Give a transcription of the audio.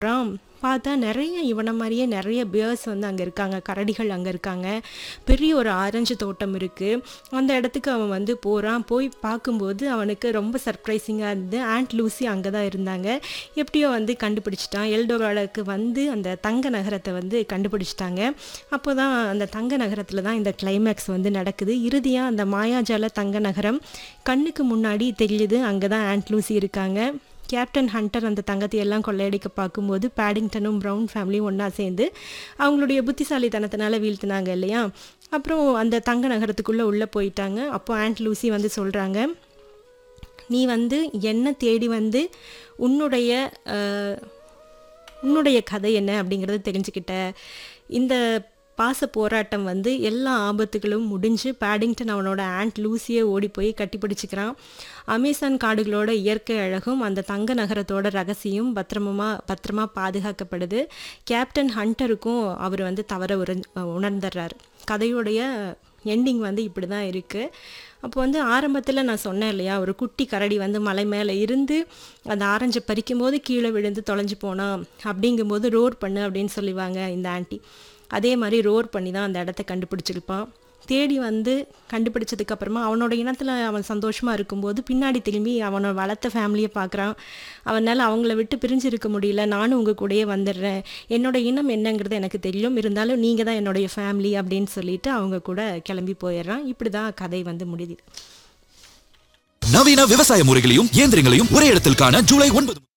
அப்புறம் பார்த்தா நிறைய இவனை மாதிரியே நிறைய பியர்ஸ் வந்து அங்கே இருக்காங்க கரடிகள் அங்கே இருக்காங்க பெரிய ஒரு ஆரஞ்சு தோட்டம் இருக்குது அந்த இடத்துக்கு அவன் வந்து போகிறான் போய் பார்க்கும்போது அவனுக்கு ரொம்ப சர்ப்ரைசிங்காக இருந்து ஆண்ட் லூசி அங்கே தான் இருந்தாங்க எப்படியோ வந்து கண்டுபிடிச்சிட்டான் எல்டோராலுக்கு வந்து அந்த தங்க நகரத்தை வந்து கண்டுபிடிச்சிட்டாங்க அப்போ தான் அந்த தங்க நகரத்தில் தான் இந்த கிளைமேக்ஸ் வந்து நடக்குது இறுதியாக அந்த மாயாஜால தங்க நகரம் கண்ணுக்கு முன்னாடி தெரியுது அங்கே தான் ஆண்ட் லூசி இருக்காங்க கேப்டன் ஹண்டர் அந்த தங்கத்தை எல்லாம் கொள்ளையடிக்க பார்க்கும்போது பேடிங்டனும் ப்ரௌன் ஃபேமிலியும் ஒன்றா சேர்ந்து அவங்களுடைய புத்திசாலித்தனத்தினால வீழ்த்தினாங்க இல்லையா அப்புறம் அந்த தங்க நகரத்துக்குள்ளே உள்ளே போயிட்டாங்க அப்போ ஆண்ட் லூசி வந்து சொல்கிறாங்க நீ வந்து என்ன தேடி வந்து உன்னுடைய அஹ், உன்னுடைய கதை என்ன அப்படிங்கிறத தெரிஞ்சுக்கிட்ட இந்த பாச போராட்டம் வந்து எல்லா ஆபத்துகளும் முடிஞ்சு பேடிங்டன் அவனோட ஆண்ட் லூசியை ஓடி போய் கட்டிப்பிடிச்சிக்கிறான் அமேசான் காடுகளோட இயற்கை அழகும் அந்த தங்க நகரத்தோட ரகசியம் பத்திரமா பத்திரமா பாதுகாக்கப்படுது கேப்டன் ஹண்டருக்கும் அவர் வந்து தவற உற உணர்ந்துடுறாரு கதையோடைய எண்டிங் வந்து இப்படி தான் இருக்குது அப்போ வந்து ஆரம்பத்தில் நான் சொன்னேன் இல்லையா ஒரு குட்டி கரடி வந்து மலை மேலே இருந்து அந்த ஆரஞ்சை பறிக்கும்போது கீழே விழுந்து தொலைஞ்சு போனான் அப்படிங்கும்போது ரோர் பண்ணு அப்படின்னு சொல்லுவாங்க இந்த ஆண்டி அதே மாதிரி ரோர் பண்ணி தான் அந்த இடத்த கண்டுபிடிச்சிருப்பான் தேடி வந்து கண்டுபிடிச்சதுக்கு அப்புறமா அவனோட இனத்தில் அவன் சந்தோஷமாக இருக்கும்போது பின்னாடி திரும்பி அவனை வளர்த்த ஃபேமிலியை பார்க்குறான் அவனால் அவங்கள விட்டு பிரிஞ்சு இருக்க முடியல நானும் உங்கள் கூடயே வந்துடுறேன் என்னோட இனம் என்னங்கிறது எனக்கு தெரியும் இருந்தாலும் நீங்கள் தான் என்னுடைய ஃபேமிலி அப்படின்னு சொல்லிட்டு அவங்க கூட கிளம்பி போயிடுறான் இப்படி தான் கதை வந்து முடியுது நவீன விவசாய முறைகளையும் இயந்திரங்களையும் ஒரே இடத்தில் காண ஜூலை ஒன்பது